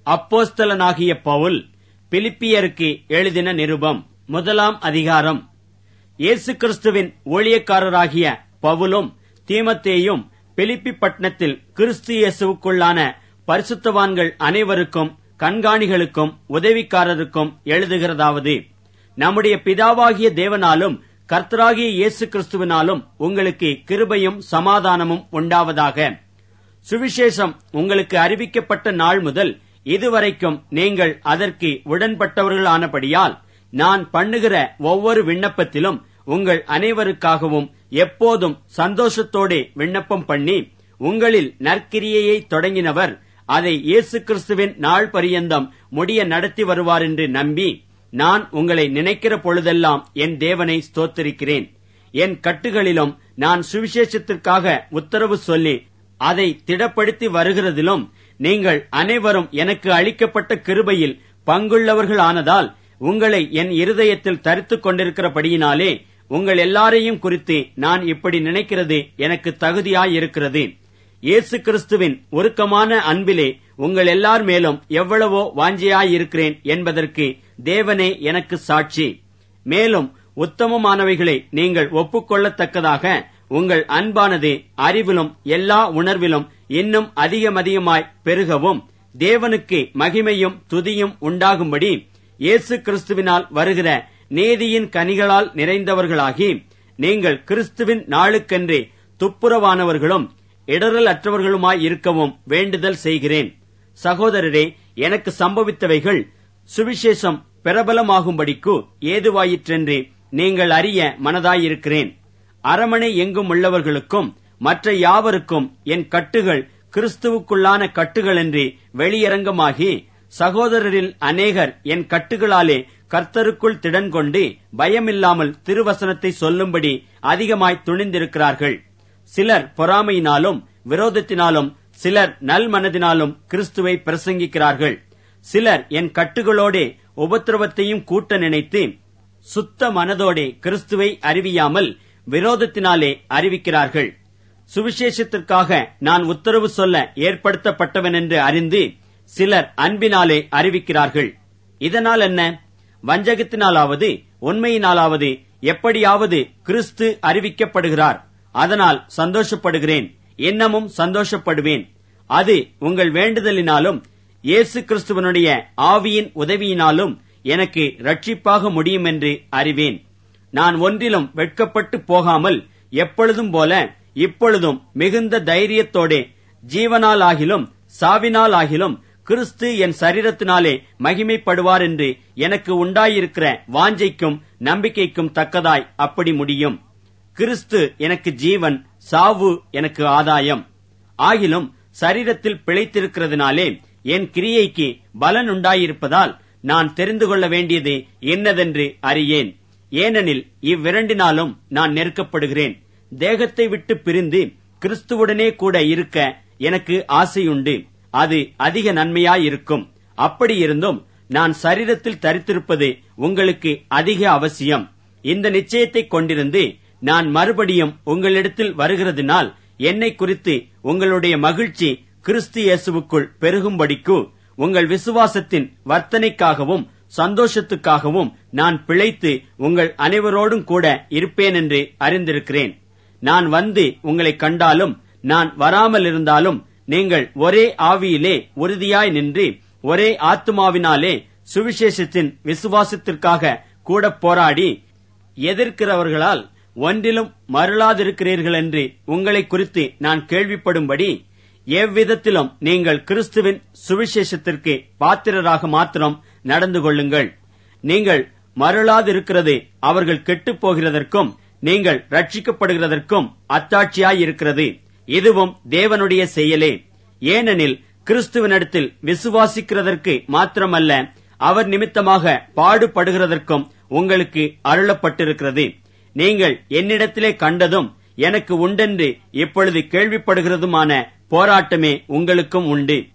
அப்போஸ்தலனாகிய பவுல் பிலிப்பியருக்கு எழுதின நிருபம் முதலாம் அதிகாரம் இயேசு கிறிஸ்துவின் ஊழியக்காரராகிய பவுலும் தீமத்தேயும் பிலிப்பி பட்டணத்தில் கிறிஸ்து இயேசுவுக்குள்ளான பரிசுத்தவான்கள் அனைவருக்கும் கண்காணிகளுக்கும் உதவிக்காரருக்கும் எழுதுகிறதாவது நம்முடைய பிதாவாகிய தேவனாலும் கர்த்தராகிய இயேசு கிறிஸ்துவினாலும் உங்களுக்கு கிருபையும் சமாதானமும் உண்டாவதாக சுவிசேஷம் உங்களுக்கு அறிவிக்கப்பட்ட நாள் முதல் இதுவரைக்கும் நீங்கள் அதற்கு உடன்பட்டவர்களானபடியால் நான் பண்ணுகிற ஒவ்வொரு விண்ணப்பத்திலும் உங்கள் அனைவருக்காகவும் எப்போதும் சந்தோஷத்தோடே விண்ணப்பம் பண்ணி உங்களில் நற்கிரியையை தொடங்கினவர் அதை இயேசு கிறிஸ்துவின் நாள் பரியந்தம் முடிய நடத்தி வருவார் என்று நம்பி நான் உங்களை நினைக்கிற பொழுதெல்லாம் என் தேவனை ஸ்தோத்திரிக்கிறேன் என் கட்டுகளிலும் நான் சுவிசேஷத்திற்காக உத்தரவு சொல்லி அதை திடப்படுத்தி வருகிறதிலும் நீங்கள் அனைவரும் எனக்கு அளிக்கப்பட்ட கிருபையில் பங்குள்ளவர்களானதால் உங்களை என் இருதயத்தில் தரித்துக் கொண்டிருக்கிறபடியினாலே உங்கள் எல்லாரையும் குறித்து நான் இப்படி நினைக்கிறது எனக்கு தகுதியாயிருக்கிறது இயேசு கிறிஸ்துவின் உருக்கமான அன்பிலே உங்கள் எல்லார் மேலும் எவ்வளவோ வாஞ்சியாயிருக்கிறேன் என்பதற்கு தேவனே எனக்கு சாட்சி மேலும் உத்தமமானவைகளை நீங்கள் ஒப்புக்கொள்ளத்தக்கதாக உங்கள் அன்பானது அறிவிலும் எல்லா உணர்விலும் இன்னும் அதிகமதிகமாய் பெருகவும் தேவனுக்கு மகிமையும் துதியும் உண்டாகும்படி இயேசு கிறிஸ்துவினால் வருகிற நீதியின் கனிகளால் நிறைந்தவர்களாகி நீங்கள் கிறிஸ்துவின் நாளுக்கென்றே துப்புரவானவர்களும் இடரல் அற்றவர்களுமாய் இருக்கவும் வேண்டுதல் செய்கிறேன் சகோதரரே எனக்கு சம்பவித்தவைகள் சுவிசேஷம் பிரபலமாகும்படிக்கு ஏதுவாயிற்றென்று நீங்கள் அறிய மனதாயிருக்கிறேன் அரமனை எங்கும் உள்ளவர்களுக்கும் மற்ற யாவருக்கும் என் கட்டுகள் கிறிஸ்துவுக்குள்ளான கட்டுகள் என்று வெளியரங்கமாகி சகோதரரில் அநேகர் என் கட்டுகளாலே கர்த்தருக்குள் திடன் கொண்டு பயமில்லாமல் திருவசனத்தை சொல்லும்படி அதிகமாய் துணிந்திருக்கிறார்கள் சிலர் பொறாமையினாலும் விரோதத்தினாலும் சிலர் நல் மனதினாலும் கிறிஸ்துவை பிரசங்கிக்கிறார்கள் சிலர் என் கட்டுகளோடே உபத்திரவத்தையும் கூட்ட நினைத்து சுத்த மனதோடே கிறிஸ்துவை அறிவியாமல் விரோதத்தினாலே அறிவிக்கிறார்கள் சுவிசேஷத்திற்காக நான் உத்தரவு சொல்ல ஏற்படுத்தப்பட்டவன் என்று அறிந்து சிலர் அன்பினாலே அறிவிக்கிறார்கள் இதனால் என்ன வஞ்சகத்தினாலாவது உண்மையினாலாவது எப்படியாவது கிறிஸ்து அறிவிக்கப்படுகிறார் அதனால் சந்தோஷப்படுகிறேன் இன்னமும் சந்தோஷப்படுவேன் அது உங்கள் வேண்டுதலினாலும் இயேசு கிறிஸ்துவனுடைய ஆவியின் உதவியினாலும் எனக்கு ரட்சிப்பாக முடியும் என்று அறிவேன் நான் ஒன்றிலும் வெட்கப்பட்டு போகாமல் எப்பொழுதும் போல இப்பொழுதும் மிகுந்த தைரியத்தோடே ஜீவனாலாகிலும் சாவினாலாகிலும் கிறிஸ்து என் சரீரத்தினாலே மகிமைப்படுவார் என்று எனக்கு உண்டாயிருக்கிற வாஞ்சைக்கும் நம்பிக்கைக்கும் தக்கதாய் அப்படி முடியும் கிறிஸ்து எனக்கு ஜீவன் சாவு எனக்கு ஆதாயம் ஆகிலும் சரீரத்தில் பிழைத்திருக்கிறதுனாலே என் கிரியைக்கு பலன் உண்டாயிருப்பதால் நான் தெரிந்து கொள்ள வேண்டியது என்னதென்று அறியேன் ஏனெனில் இவ்விரண்டினாலும் நான் நெருக்கப்படுகிறேன் தேகத்தை விட்டு பிரிந்து கிறிஸ்துவுடனே கூட இருக்க எனக்கு ஆசையுண்டு அது அதிக நன்மையாயிருக்கும் அப்படி இருந்தும் நான் சரீரத்தில் தரித்திருப்பது உங்களுக்கு அதிக அவசியம் இந்த நிச்சயத்தை கொண்டிருந்து நான் மறுபடியும் உங்களிடத்தில் வருகிறதுனால் என்னை குறித்து உங்களுடைய மகிழ்ச்சி கிறிஸ்து இயேசுவுக்குள் பெருகும்படிக்கு உங்கள் விசுவாசத்தின் வர்த்தனைக்காகவும் சந்தோஷத்துக்காகவும் நான் பிழைத்து உங்கள் அனைவரோடும் கூட இருப்பேன் என்று அறிந்திருக்கிறேன் நான் வந்து உங்களை கண்டாலும் நான் வராமல் இருந்தாலும் நீங்கள் ஒரே ஆவியிலே உறுதியாய் நின்று ஒரே ஆத்மாவினாலே சுவிசேஷத்தின் விசுவாசத்திற்காக கூட போராடி எதிர்க்கிறவர்களால் ஒன்றிலும் மருளாதிருக்கிறீர்கள் என்று உங்களை குறித்து நான் கேள்விப்படும்படி எவ்விதத்திலும் நீங்கள் கிறிஸ்துவின் சுவிசேஷத்திற்கு பாத்திரராக மாத்திரம் நடந்து கொள்ளுங்கள் நீங்கள் மருளாதிருக்கிறது அவர்கள் கெட்டுப் போகிறதற்கும் நீங்கள் ரட்சிக்கப்படுகிறதற்கும் அத்தாட்சியாயிருக்கிறது இதுவும் தேவனுடைய செயலே ஏனெனில் கிறிஸ்துவனிடத்தில் விசுவாசிக்கிறதற்கு மாத்திரமல்ல அவர் நிமித்தமாக பாடுபடுகிறதற்கும் உங்களுக்கு அருளப்பட்டிருக்கிறது நீங்கள் என்னிடத்திலே கண்டதும் எனக்கு உண்டென்று இப்பொழுது கேள்விப்படுகிறதுமான போராட்டமே உங்களுக்கும் உண்டு